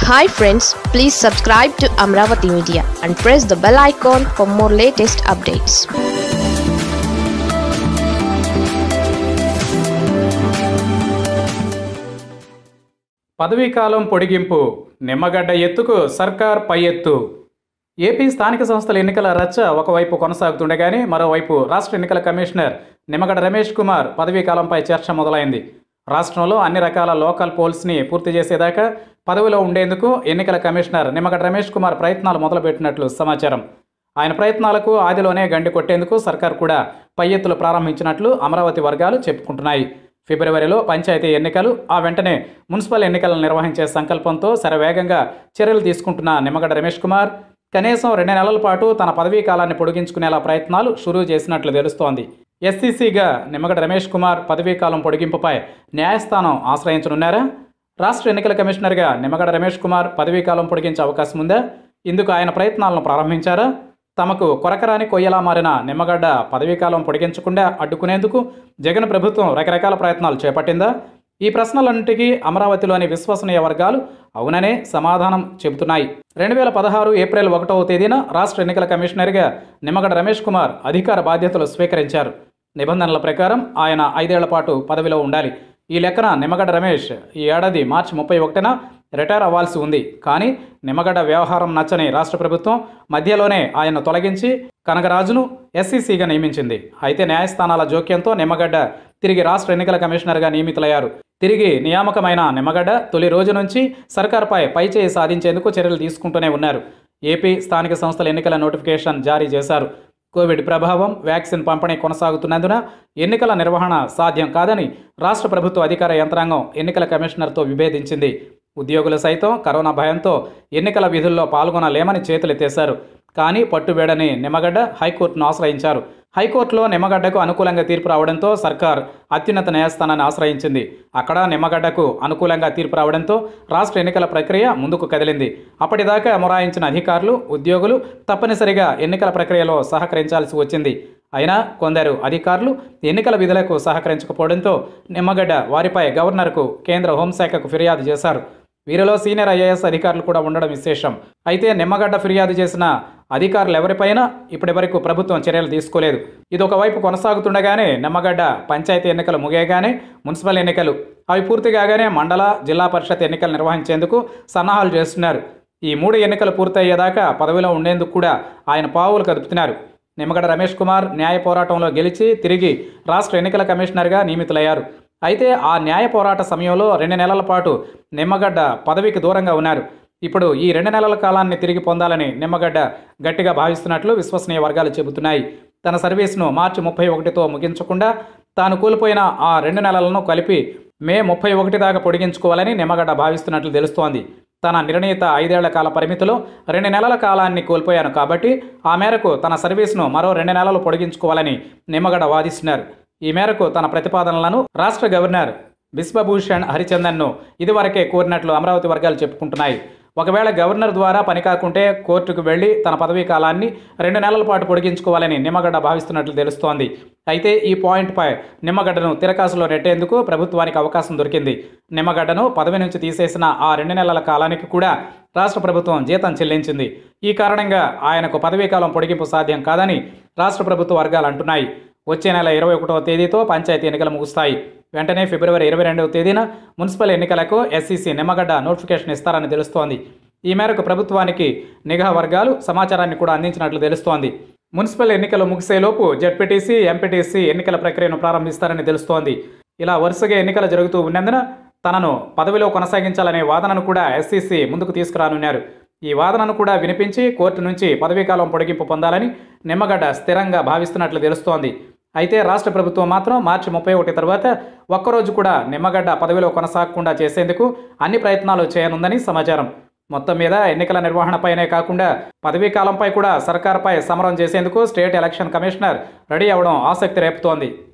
hi friends please subscribe to Amaravati media and press the bell icon for more latest updates పదవీకాలం పొడిగింపు నిమ్మగడ్డ ఎత్తుకు సర్కార్ పై ఎత్తు ఏపీ స్థానిక సంస్థల ఎన్నికల రచ్చ ఒకవైపు కొనసాగుతుండగానే మరోవైపు రాష్ట్ర ఎన్నికల కమిషనర్ నిమ్మగడ్డ రమేష్ కుమార్ పదవీకాలంపై చర్చ మొదలైంది రాష్ట్రంలో అన్ని రకాల లోకల్ పోల్స్ని పూర్తి చేసేదాకా పదవిలో ఉండేందుకు ఎన్నికల కమిషనర్ నిమ్మగడ్డ రమేష్ కుమార్ ప్రయత్నాలు మొదలుపెట్టినట్లు సమాచారం ఆయన ప్రయత్నాలకు ఆదిలోనే గండి కొట్టేందుకు సర్కార్ కూడా పై ఎత్తులు ప్రారంభించినట్లు అమరావతి వర్గాలు చెప్పుకుంటున్నాయి ఫిబ్రవరిలో పంచాయతీ ఎన్నికలు ఆ వెంటనే మున్సిపల్ ఎన్నికలను నిర్వహించే సంకల్పంతో శరవేగంగా చర్యలు తీసుకుంటున్న నిమ్మగడ్డ రమేష్ కుమార్ కనీసం రెండు నెలల పాటు తన పదవీ కాలాన్ని పొడిగించుకునేలా ప్రయత్నాలు షురూ చేసినట్లు తెలుస్తోంది ఎస్సీసీగా నిమ్మగడ్డ రమేష్ కుమార్ పదవీ కాలం పొడిగింపుపై న్యాయస్థానం ఆశ్రయించనున్నారా రాష్ట్ర ఎన్నికల కమిషనర్గా నిమ్మగడ్డ రమేష్ కుమార్ పదవీ కాలం పొడిగించే అవకాశం ఉందా ఇందుకు ఆయన ప్రయత్నాలను ప్రారంభించారా తమకు కొరకరాని కొయ్యలా మారిన నిమ్మగడ్డ పదవీకాలం పొడిగించకుండా అడ్డుకునేందుకు జగన్ ప్రభుత్వం రకరకాల ప్రయత్నాలు చేపట్టిందా ఈ ప్రశ్నలన్నింటికీ అమరావతిలోని విశ్వసనీయ వర్గాలు అవుననే సమాధానం చెబుతున్నాయి రెండు వేల పదహారు ఏప్రిల్ ఒకటవ తేదీన రాష్ట్ర ఎన్నికల కమిషనర్గా నిమ్మగడ్డ రమేష్ కుమార్ అధికార బాధ్యతలు స్వీకరించారు నిబంధనల ప్రకారం ఆయన ఐదేళ్ల పాటు పదవిలో ఉండాలి ఈ లెక్కన నిమ్మగడ్డ రమేష్ ఈ ఏడాది మార్చి ముప్పై ఒకటిన రిటైర్ అవ్వాల్సి ఉంది కానీ నిమ్మగడ్డ వ్యవహారం నచ్చని రాష్ట్ర ప్రభుత్వం మధ్యలోనే ఆయన తొలగించి కనగరాజును ఎస్సీసీగా నియమించింది అయితే న్యాయస్థానాల జోక్యంతో నిమ్మగడ్డ తిరిగి రాష్ట్ర ఎన్నికల కమిషనర్గా నియమితులయ్యారు తిరిగి నియామకమైన నిమ్మగడ్డ తొలి రోజు నుంచి సర్కార్పై పైచేయి సాధించేందుకు చర్యలు తీసుకుంటూనే ఉన్నారు ఏపీ స్థానిక సంస్థల ఎన్నికల నోటిఫికేషన్ జారీ చేశారు కోవిడ్ ప్రభావం వ్యాక్సిన్ పంపిణీ కొనసాగుతున్నందున ఎన్నికల నిర్వహణ సాధ్యం కాదని రాష్ట్ర ప్రభుత్వ అధికార యంత్రాంగం ఎన్నికల కమిషనర్తో విభేదించింది ఉద్యోగులు సైతం కరోనా భయంతో ఎన్నికల విధుల్లో పాల్గొనలేమని చేతులెత్తేశారు కానీ పట్టుబేడని నిమ్మగడ్డ హైకోర్టును ఆశ్రయించారు హైకోర్టులో నిమ్మగడ్డకు అనుకూలంగా తీర్పు రావడంతో సర్కార్ అత్యున్నత న్యాయస్థానాన్ని ఆశ్రయించింది అక్కడ నిమ్మగడ్డకు అనుకూలంగా తీర్పు రావడంతో రాష్ట్ర ఎన్నికల ప్రక్రియ ముందుకు కదిలింది అప్పటిదాకా మొరాయించిన అధికారులు ఉద్యోగులు తప్పనిసరిగా ఎన్నికల ప్రక్రియలో సహకరించాల్సి వచ్చింది అయినా కొందరు అధికారులు ఎన్నికల విధులకు సహకరించకపోవడంతో నిమ్మగడ్డ వారిపై గవర్నర్కు కేంద్ర హోంశాఖకు ఫిర్యాదు చేశారు వీరిలో సీనియర్ ఐఏఎస్ అధికారులు కూడా ఉండడం విశేషం అయితే నిమ్మగడ్డ ఫిర్యాదు చేసిన అధికారులు ఎవరిపైనా ఇప్పటివరకు ప్రభుత్వం చర్యలు తీసుకోలేదు ఇది ఒకవైపు కొనసాగుతుండగానే నిమ్మగడ్డ పంచాయతీ ఎన్నికలు ముగియగానే మున్సిపల్ ఎన్నికలు అవి పూర్తి కాగానే మండల జిల్లా పరిషత్ ఎన్నికలు నిర్వహించేందుకు సన్నాహాలు చేస్తున్నారు ఈ మూడు ఎన్నికలు పూర్తయ్యేదాకా పదవిలో ఉండేందుకు కూడా ఆయన పావులు కదుపుతున్నారు నిమ్మగడ్డ రమేష్ కుమార్ న్యాయ పోరాటంలో గెలిచి తిరిగి రాష్ట్ర ఎన్నికల కమిషనర్గా నియమితులయ్యారు అయితే ఆ న్యాయ పోరాట సమయంలో రెండు నెలల పాటు నిమ్మగడ్డ పదవికి దూరంగా ఉన్నారు ఇప్పుడు ఈ రెండు నెలల కాలాన్ని తిరిగి పొందాలని నిమ్మగడ్డ గట్టిగా భావిస్తున్నట్లు విశ్వసనీయ వర్గాలు చెబుతున్నాయి తన సర్వీస్ను మార్చి ముప్పై ఒకటితో ముగించకుండా తాను కోల్పోయిన ఆ రెండు నెలలను కలిపి మే ముప్పై ఒకటి దాకా పొడిగించుకోవాలని నిమ్మగడ్డ భావిస్తున్నట్లు తెలుస్తోంది తన నిర్ణీత ఐదేళ్ల కాల పరిమితిలో రెండు నెలల కాలాన్ని కోల్పోయాను కాబట్టి ఆ మేరకు తన సర్వీస్ను మరో రెండు నెలలు పొడిగించుకోవాలని నిమ్మగడ్డ వాదిస్తున్నారు ఈ మేరకు తన ప్రతిపాదనలను రాష్ట్ర గవర్నర్ బిశ్వభూషణ్ హరిచందన్ను ఇదివరకే కోరినట్లు అమరావతి వర్గాలు చెప్పుకుంటున్నాయి ఒకవేళ గవర్నర్ ద్వారా పని కాకుంటే కోర్టుకు వెళ్లి తన పదవీ కాలాన్ని రెండు నెలల పాటు పొడిగించుకోవాలని నిమ్మగడ్డ భావిస్తున్నట్లు తెలుస్తోంది అయితే ఈ పాయింట్పై నిమ్మగడ్డను తిరకాసులో నెట్టేందుకు ప్రభుత్వానికి అవకాశం దొరికింది నిమ్మగడ్డను పదవి నుంచి తీసేసిన ఆ రెండు నెలల కాలానికి కూడా రాష్ట్ర ప్రభుత్వం జీతం చెల్లించింది ఈ కారణంగా ఆయనకు పదవీకాలం పొడిగింపు సాధ్యం కాదని రాష్ట్ర ప్రభుత్వ వర్గాలు అంటున్నాయి వచ్చే నెల ఇరవై ఒకటవ తేదీతో పంచాయతీ ఎన్నికలు ముగుస్తాయి వెంటనే ఫిబ్రవరి ఇరవై రెండవ తేదీన మున్సిపల్ ఎన్నికలకు ఎస్సీసీ నిమ్మగడ్డ నోటిఫికేషన్ ఇస్తారని తెలుస్తోంది ఈ మేరకు ప్రభుత్వానికి నిఘా వర్గాలు సమాచారాన్ని కూడా అందించినట్లు తెలుస్తోంది మున్సిపల్ ఎన్నికలు ముగిసేలోపు జడ్పీటీసీ ఎంపీటీసీ ఎన్నికల ప్రక్రియను ప్రారంభిస్తారని తెలుస్తోంది ఇలా వరుసగా ఎన్నికలు జరుగుతూ ఉన్నందున తనను పదవిలో కొనసాగించాలనే వాదనను కూడా ఎస్సీసీ ముందుకు తీసుకురానున్నారు ఈ వాదనను కూడా వినిపించి కోర్టు నుంచి పదవీకాలం పొడిగింపు పొందాలని నిమ్మగడ్డ స్థిరంగా భావిస్తున్నట్లు తెలుస్తోంది అయితే రాష్ట్ర ప్రభుత్వం మాత్రం మార్చి ముప్పై ఒకటి తర్వాత ఒక్కరోజు కూడా నిమ్మగడ్డ పదవిలో కొనసాగకుండా చేసేందుకు అన్ని ప్రయత్నాలు చేయనుందని సమాచారం మొత్తం మీద ఎన్నికల నిర్వహణపైనే కాకుండా పదవీ కాలంపై కూడా సర్కార్పై సమరం చేసేందుకు స్టేట్ ఎలక్షన్ కమిషనర్ రెడీ అవడం ఆసక్తి రేపుతోంది